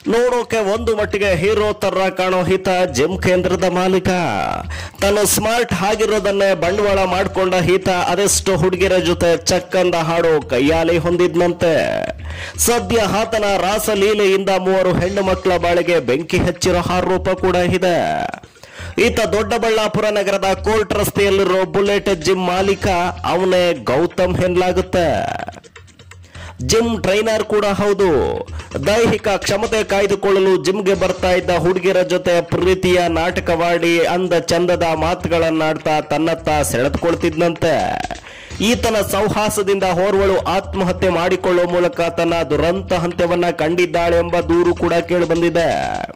ನೋಡೋಕೆ ಒಂದು ಮಟ್ಟಿಗೆ ಹೀರೋ ತರ ಕಾಣೋ ಹಿತ ಜಿಮ್ ಕೇಂದ್ರದ ಮಾಲೀಕ ತಾನು ಸ್ಮಾರ್ಟ್ ಆಗಿರೋದನ್ನೇ ಬಂಡವಾಳ ಮಾಡ್ಕೊಂಡ ಹಿತ ಅದೆಷ್ಟು ಹುಡುಗಿರ ಜೊತೆ ಚಕ್ಕಂದ ಹಾಡೋ ಕೈಯಾಲೆ ಹೊಂದಿದ್ನಂತೆ ಸದ್ಯ ಆತನ ರಾಸಲೀಲೆಯಿಂದ ಮೂವರು ಹೆಣ್ಣು ಮಕ್ಕಳ ಬಾಳಿಗೆ ಬೆಂಕಿ ಹಚ್ಚಿರೋ ಆರೋಪ ಕೂಡ ಇದೆ ಈತ ದೊಡ್ಡಬಳ್ಳಾಪುರ ನಗರದ ಕೋರ್ಟ್ ರಸ್ತೆಯಲ್ಲಿರೋ ಬುಲೆಟ್ ಜಿಮ್ ಮಾಲೀಕ ಅವನೇ ಗೌತಮ್ ಎನ್ನಲಾಗುತ್ತೆ ಜಿಮ್ ಟ್ರೈನರ್ ಕೂಡ ಹೌದು ದೈಹಿಕ ಕ್ಷಮತೆ ಕಾಯ್ದುಕೊಳ್ಳಲು ಜಿಮ್ಗೆ ಬರ್ತಾ ಇದ್ದ ಹುಡುಗಿಯರ ಜೊತೆ ಪ್ರೀತಿಯ ನಾಟಕವಾಡಿ ಅಂದ ಚಂದದ ಮಾತುಗಳನ್ನಾಡ್ತಾ ತನ್ನತ್ತ ಸೆಳೆದುಕೊಳ್ತಿದ್ನಂತೆ ಈತನ ಸೌಹಾಸದಿಂದ ಹೋರ್ವಳು ಆತ್ಮಹತ್ಯೆ ಮಾಡಿಕೊಳ್ಳುವ ಮೂಲಕ ತನ್ನ ದುರಂತ ಹಂತ್ಯವನ್ನ ಕಂಡಿದ್ದಾಳೆ ಎಂಬ ದೂರು ಕೂಡ ಕೇಳಿಬಂದಿದೆ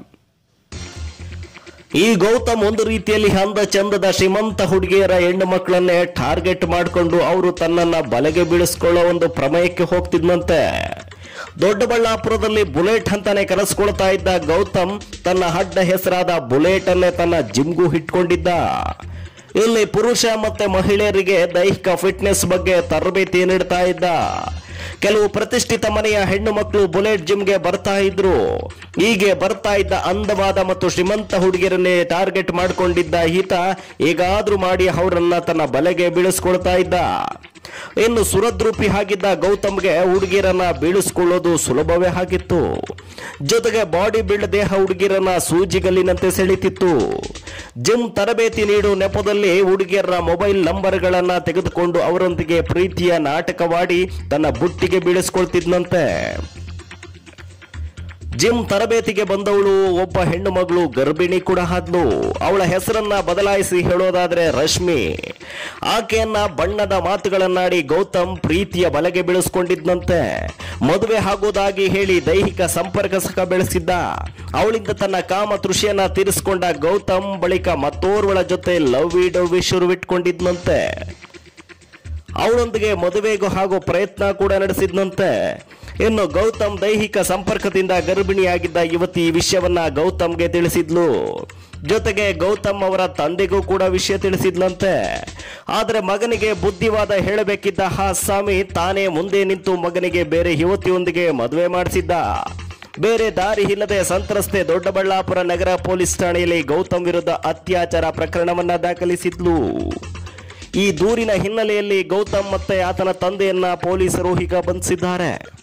ಈ ಗೌತಮ್ ಒಂದು ರೀತಿಯಲ್ಲಿ ಅಂದ ಚಂದದ ಶ್ರೀಮಂತ ಹುಡುಗಿಯರ ಹೆಣ್ಣು ಮಕ್ಕಳನ್ನೇ ಟಾರ್ಗೆಟ್ ಮಾಡಿಕೊಂಡು ಅವರು ತನ್ನನ್ನ ಬಲೆಗೆ ಬೀಳಿಸ್ಕೊಳ್ಳೋ ಒಂದು ಪ್ರಮೇಯಕ್ಕೆ ಹೋಗ್ತಿದ್ನಂತೆ ದೊಡ್ಡಬಳ್ಳಾಪುರದಲ್ಲಿ ಬುಲೆಟ್ ಅಂತಾನೆ ಕರೆಸ್ಕೊಳ್ತಾ ಇದ್ದ ಗೌತಮ್ ತನ್ನ ಅಡ್ಡ ಹೆಸರಾದ ಬುಲೆಟ್ ಅನ್ನೇ ತನ್ನ ಜಿಮ್ಗೂ ಇಟ್ಕೊಂಡಿದ್ದ ಇಲ್ಲಿ ಪುರುಷ ಮತ್ತೆ ಮಹಿಳೆಯರಿಗೆ ದೈಹಿಕ ಫಿಟ್ನೆಸ್ ಬಗ್ಗೆ ತರಬೇತಿ ನೀಡ್ತಾ ಇದ್ದ ಕೆಲವು ಪ್ರತಿಷ್ಠಿತ ಮನೆಯ ಹೆಣ್ಣು ಮಕ್ಕಳು ಬುಲೆಟ್ ಜಿಮ್ಗೆ ಬರ್ತಾ ಇದ್ರು ಹೀಗೆ ಬರ್ತಾ ಇದ್ದ ಅಂದವಾದ ಮತ್ತು ಶ್ರೀಮಂತ ಹುಡುಗಿಯರನ್ನೇ ಟಾರ್ಗೆಟ್ ಮಾಡ್ಕೊಂಡಿದ್ದ ಈತ ಹೇಗಾದ್ರೂ ಮಾಡಿ ಅವರನ್ನ ತನ್ನ ಬಲೆಗೆ ಬೀಳಿಸ್ಕೊಳ್ತಾ ಇದ್ದ ಇನ್ನು ಸುರದ್ರೂಪಿ ಆಗಿದ್ದ ಗೌತಮ್ಗೆ ಹುಡುಗಿಯರನ್ನ ಬೀಳಿಸ್ಕೊಳ್ಳೋದು ಸುಲಭವೇ ಆಗಿತ್ತು ಜೊತೆಗೆ ಬಾಡಿ ಬಿಲ್ಡ್ ದೇಹ ಹುಡುಗಿಯರನ್ನ ಸೂಜಿಗಲ್ಲಿನಂತೆ ಸೆಳೀತಿತ್ತು ಜಿಮ್ ತರಬೇತಿ ನೀಡುವ ನೆಪದಲ್ಲಿ ಹುಡುಗಿಯರ ಮೊಬೈಲ್ ನಂಬರ್ಗಳನ್ನ ತೆಗೆದುಕೊಂಡು ಅವರೊಂದಿಗೆ ಪ್ರೀತಿಯ ನಾಟಕವಾಡಿ ತನ್ನ ಬುಟ್ಟಿಗೆ ಬೀಳಿಸ್ಕೊಳ್ತಿದ್ನಂತೆ ಜಿಮ್ ತರಬೇತಿಗೆ ಬಂದವಳು ಒಬ್ಬ ಹೆಣ್ಣು ಮಗಳು ಗರ್ಭಿಣಿ ಕೂಡ ಆದ್ಲು ಅವಳ ಹೆಸರನ್ನ ಬದಲಾಯಿಸಿ ಹೇಳೋದಾದ್ರೆ ರಶ್ಮಿ ಆಕೆಯನ್ನ ಬಣ್ಣದ ಮಾತುಗಳನ್ನಾಡಿ ಗೌತಮ್ ಪ್ರೀತಿಯ ಬಲೆಗೆ ಬೀಳಿಸ್ಕೊಂಡಿದ್ದಂತೆ ಮದುವೆ ಆಗೋದಾಗಿ ಹೇಳಿ ದೈಹಿಕ ಸಂಪರ್ಕ ಸಹ ಬೆಳೆಸಿದ್ದ ಅವಳಿಂದ ತನ್ನ ಕಾಮ ತೃಷಿಯನ್ನ ತೀರಿಸಿಕೊಂಡ ಗೌತಮ್ ಬಳಿಕ ಮತ್ತೋರ್ವಳ ಜೊತೆ ಲವ್ ಡವ್ವಿ ಶುರುವಿಟ್ಕೊಂಡಿದ್ನಂತೆ ಅವಳೊಂದಿಗೆ ಮದುವೆಗೂ ಹಾಗೂ ಪ್ರಯತ್ನ ಕೂಡ ನಡೆಸಿದ್ನಂತೆ ಇನ್ನು ಗೌತಮ್ ದೈಹಿಕ ಸಂಪರ್ಕದಿಂದ ಗರ್ಭಿಣಿಯಾಗಿದ್ದ ಯುವತಿ ಈ ವಿಷಯವನ್ನ ಗೌತಮ್ಗೆ ತಿಳಿಸಿದ್ಲು ಜೊತೆಗೆ ಗೌತಮ್ ಅವರ ತಂದೆಗೂ ಕೂಡ ವಿಷಯ ತಿಳಿಸಿದ್ನಂತೆ ಆದರೆ ಮಗನಿಗೆ ಬುದ್ಧಿವಾದ ಹೇಳಬೇಕಿದ್ದ ಆ ಸ್ವಾಮಿ ತಾನೇ ಮುಂದೆ ನಿಂತು ಮಗನಿಗೆ ಬೇರೆ ಯುವತಿಯೊಂದಿಗೆ ಮದುವೆ ಮಾಡಿಸಿದ್ದ ಬೇರೆ ದಾರಿ ಇಲ್ಲದೆ ಸಂತ್ರಸ್ತೆ ದೊಡ್ಡಬಳ್ಳಾಪುರ ನಗರ ಪೊಲೀಸ್ ಠಾಣೆಯಲ್ಲಿ ಗೌತಮ್ ವಿರುದ್ಧ ಅತ್ಯಾಚಾರ ಪ್ರಕರಣವನ್ನ ದಾಖಲಿಸಿದ್ಲು ಈ ದೂರಿನ ಹಿನ್ನೆಲೆಯಲ್ಲಿ ಗೌತಮ್ ಮತ್ತೆ ಆತನ ತಂದೆಯನ್ನ ಪೊಲೀಸರು ಈಗ ಬಂಧಿಸಿದ್ದಾರೆ